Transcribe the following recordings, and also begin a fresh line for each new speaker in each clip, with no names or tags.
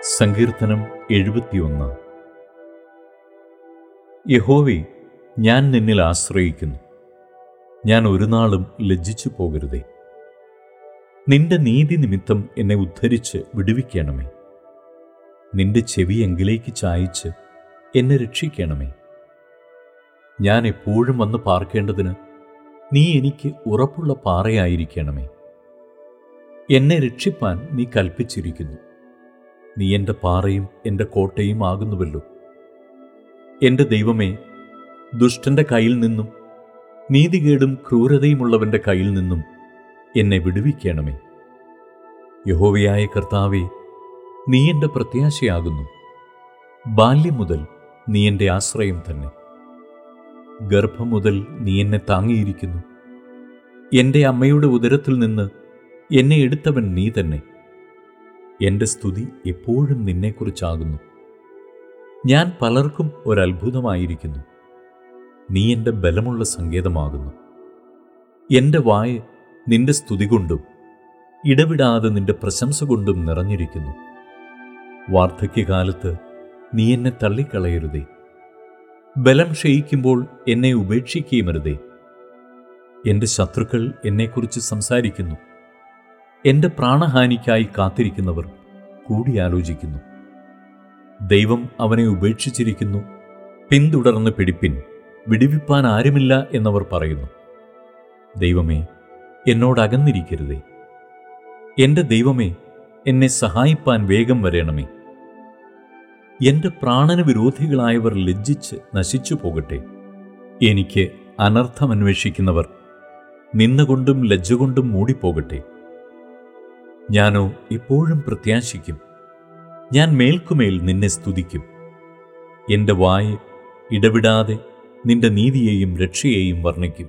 സങ്കീർത്തനം എഴുപത്തിയൊന്ന് യഹോവേ ഞാൻ നിന്നിൽ ആശ്രയിക്കുന്നു ഞാൻ ഒരു നാളും ലജ്ജിച്ചു പോകരുതേ നിന്റെ നീതി നിമിത്തം എന്നെ ഉദ്ധരിച്ച് വിടുവിക്കണമേ നിന്റെ ചെവി എങ്കിലേക്ക് ചായച്ച് എന്നെ രക്ഷിക്കണമേ ഞാൻ എപ്പോഴും വന്ന് പാർക്കേണ്ടതിന് നീ എനിക്ക് ഉറപ്പുള്ള പാറയായിരിക്കണമേ എന്നെ രക്ഷിപ്പാൻ നീ കൽപ്പിച്ചിരിക്കുന്നു നീ എൻ്റെ പാറയും എൻ്റെ കോട്ടയും ആകുന്നുവല്ലോ എൻ്റെ ദൈവമേ ദുഷ്ടന്റെ കയ്യിൽ നിന്നും നീതികേടും ക്രൂരതയുമുള്ളവന്റെ കയ്യിൽ നിന്നും എന്നെ വിടുവിക്കണമേ യഹോവയായ കർത്താവേ നീ എൻ്റെ പ്രത്യാശയാകുന്നു ബാല്യം മുതൽ നീ എൻ്റെ ആശ്രയം തന്നെ ഗർഭം മുതൽ നീ എന്നെ താങ്ങിയിരിക്കുന്നു എൻ്റെ അമ്മയുടെ ഉദരത്തിൽ നിന്ന് എന്നെ എടുത്തവൻ നീ തന്നെ എൻ്റെ സ്തുതി എപ്പോഴും നിന്നെക്കുറിച്ചാകുന്നു ഞാൻ പലർക്കും ഒരത്ഭുതമായിരിക്കുന്നു നീ എൻ്റെ ബലമുള്ള സങ്കേതമാകുന്നു എൻ്റെ വായ നിന്റെ സ്തുതി കൊണ്ടും ഇടവിടാതെ നിന്റെ പ്രശംസ കൊണ്ടും നിറഞ്ഞിരിക്കുന്നു വാർദ്ധക്യകാലത്ത് നീ എന്നെ തള്ളിക്കളയരുതേ ബലം ക്ഷയിക്കുമ്പോൾ എന്നെ ഉപേക്ഷിക്കുകയുമരുതേ എൻ്റെ ശത്രുക്കൾ എന്നെക്കുറിച്ച് സംസാരിക്കുന്നു എൻ്റെ പ്രാണഹാനിക്കായി കാത്തിരിക്കുന്നവർ കൂടിയാലോചിക്കുന്നു ദൈവം അവനെ ഉപേക്ഷിച്ചിരിക്കുന്നു പിന്തുടർന്ന് പിടിപ്പിൻ വിടിവിപ്പാൻ ആരുമില്ല എന്നവർ പറയുന്നു ദൈവമേ എന്നോട് അകന്നിരിക്കരുതേ എൻ്റെ ദൈവമേ എന്നെ സഹായിപ്പാൻ വേഗം വരേണമേ എൻ്റെ പ്രാണന വിരോധികളായവർ ലജ്ജിച്ച് നശിച്ചു പോകട്ടെ എനിക്ക് അനർത്ഥമന്വേഷിക്കുന്നവർ നിന്നുകൊണ്ടും ലജ്ജകൊണ്ടും മൂടിപ്പോകട്ടെ ഞാനോ ഇപ്പോഴും പ്രത്യാശിക്കും ഞാൻ മേൽക്കുമേൽ നിന്നെ സ്തുതിക്കും എൻ്റെ വായ ഇടവിടാതെ നിന്റെ നീതിയെയും രക്ഷയെയും വർണ്ണിക്കും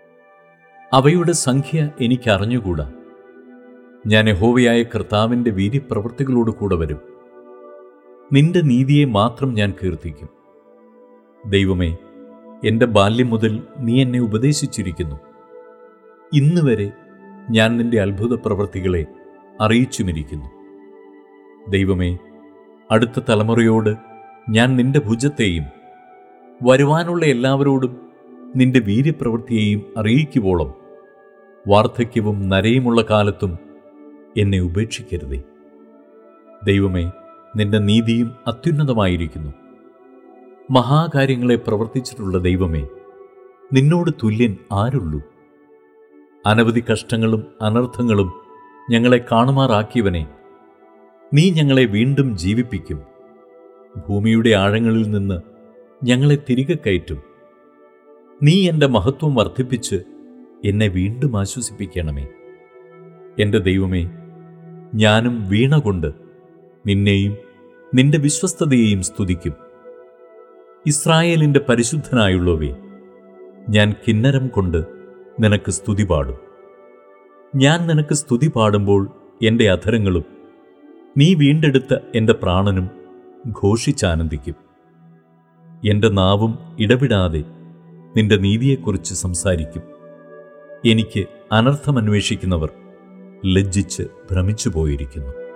അവയുടെ സംഖ്യ എനിക്കറിഞ്ഞുകൂടാ ഞാൻ യഹോവയായ കർത്താവിൻ്റെ വീര്യപ്രവൃത്തികളോട് കൂടെ വരും നിന്റെ നീതിയെ മാത്രം ഞാൻ കീർത്തിക്കും ദൈവമേ എൻ്റെ ബാല്യം മുതൽ നീ എന്നെ ഉപദേശിച്ചിരിക്കുന്നു ഇന്ന് വരെ ഞാൻ നിന്റെ അത്ഭുത പ്രവൃത്തികളെ അറിയിച്ചുമിരിക്കുന്നു ദൈവമേ അടുത്ത തലമുറയോട് ഞാൻ നിന്റെ ഭുജത്തെയും വരുവാനുള്ള എല്ലാവരോടും നിന്റെ വീര്യപ്രവൃത്തിയെയും അറിയിക്കുവോളം വാർദ്ധക്യവും നരയുമുള്ള കാലത്തും എന്നെ ഉപേക്ഷിക്കരുതേ ദൈവമേ നിന്റെ നീതിയും അത്യുന്നതമായിരിക്കുന്നു മഹാകാര്യങ്ങളെ പ്രവർത്തിച്ചിട്ടുള്ള ദൈവമേ നിന്നോട് തുല്യൻ ആരുള്ളൂ അനവധി കഷ്ടങ്ങളും അനർത്ഥങ്ങളും ഞങ്ങളെ കാണുമാറാക്കിയവനെ നീ ഞങ്ങളെ വീണ്ടും ജീവിപ്പിക്കും ഭൂമിയുടെ ആഴങ്ങളിൽ നിന്ന് ഞങ്ങളെ തിരികെ കയറ്റും നീ എൻ്റെ മഹത്വം വർദ്ധിപ്പിച്ച് എന്നെ വീണ്ടും ആശ്വസിപ്പിക്കണമേ എൻ്റെ ദൈവമേ ഞാനും വീണ കൊണ്ട് നിന്നെയും നിന്റെ വിശ്വസ്തതയെയും സ്തുതിക്കും ഇസ്രായേലിൻ്റെ പരിശുദ്ധനായുള്ളവേ ഞാൻ കിന്നരം കൊണ്ട് നിനക്ക് സ്തുതി പാടും ഞാൻ നിനക്ക് സ്തുതി പാടുമ്പോൾ എൻ്റെ അധരങ്ങളും നീ വീണ്ടെടുത്ത എൻ്റെ പ്രാണനും ഘോഷിച്ചാനന്ദിക്കും എൻ്റെ നാവും ഇടവിടാതെ നിന്റെ നീതിയെക്കുറിച്ച് സംസാരിക്കും എനിക്ക് അനർത്ഥമന്വേഷിക്കുന്നവർ ലജ്ജിച്ച് ഭ്രമിച്ചു പോയിരിക്കുന്നു